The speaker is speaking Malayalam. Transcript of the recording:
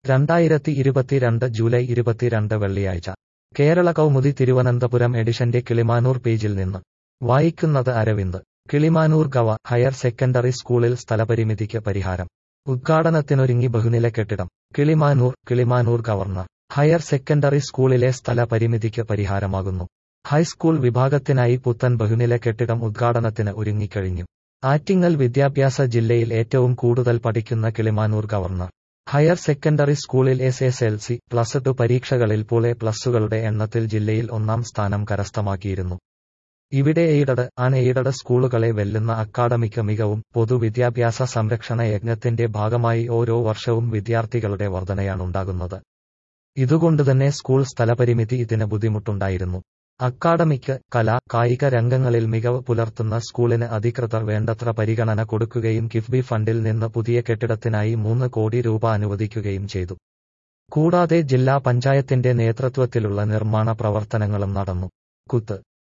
രണ്ടായിരത്തി ഇരുപത്തിരണ്ട് ജൂലൈ ഇരുപത്തിരണ്ട് വെള്ളിയാഴ്ച കേരള കൗമുദി തിരുവനന്തപുരം എഡിഷന്റെ കിളിമാനൂർ പേജിൽ നിന്ന് വായിക്കുന്നത് അരവിന്ദ് കിളിമാനൂർ ഗവ ഹയർ സെക്കൻഡറി സ്കൂളിൽ സ്ഥലപരിമിതിക്ക് പരിഹാരം ഉദ്ഘാടനത്തിനൊരുങ്ങി ബഹുനില കെട്ടിടം Kilimanoor Kilimanoor governor higher secondary സ്കൂളിലെ സ്ഥല പരിമിതിക്ക് പരിഹാരമാകുന്നു ഹൈസ്കൂൾ വിഭാഗത്തിനായി പുത്തൻ ബഹുനില കെട്ടിടം ഉദ്ഘാടനത്തിന് ഒരുങ്ങിക്കഴിഞ്ഞു ആറ്റിങ്ങൽ വിദ്യാഭ്യാസ ജില്ലയിൽ ഏറ്റവും കൂടുതൽ പഠിക്കുന്ന കിളിമാനൂർ ഗവർണർ ഹയർ സെക്കൻഡറി സ്കൂളിൽ S S L C plus two പരീക്ഷകളിൽ പൂളെ പ്ലസുകളുടെ എണ്ണത്തിൽ ജില്ലയിൽ ഒന്നാം സ്ഥാനം കരസ്ഥമാക്കിയിരുന്നു ഇവിടെ എയ്ഡഡ് അൺ എയ്ഡഡ് സ്കൂളുകളെ വെല്ലുന്ന അക്കാഡമിക മികവും പൊതുവിദ്യാഭ്യാസ സംരക്ഷണ യജ്ഞത്തിന്റെ ഭാഗമായി ഓരോ വർഷവും വിദ്യാർത്ഥികളുടെ വർധനയാണുണ്ടാകുന്നത് ഇതുകൊണ്ടുതന്നെ സ്കൂൾ സ്ഥലപരിമിതി ഇതിന് ബുദ്ധിമുട്ടുണ്ടായിരുന്നു അക്കാഡമിക് കല കായിക രംഗങ്ങളിൽ മികവ് പുലർത്തുന്ന സ്കൂളിന് അധികൃതർ വേണ്ടത്ര പരിഗണന കൊടുക്കുകയും കിഫ്ബി ഫണ്ടിൽ നിന്ന് പുതിയ കെട്ടിടത്തിനായി മൂന്ന് കോടി രൂപ അനുവദിക്കുകയും ചെയ്തു കൂടാതെ ജില്ലാ പഞ്ചായത്തിന്റെ നേതൃത്വത്തിലുള്ള നിർമ്മാണ പ്രവർത്തനങ്ങളും നടന്നു കുത്ത്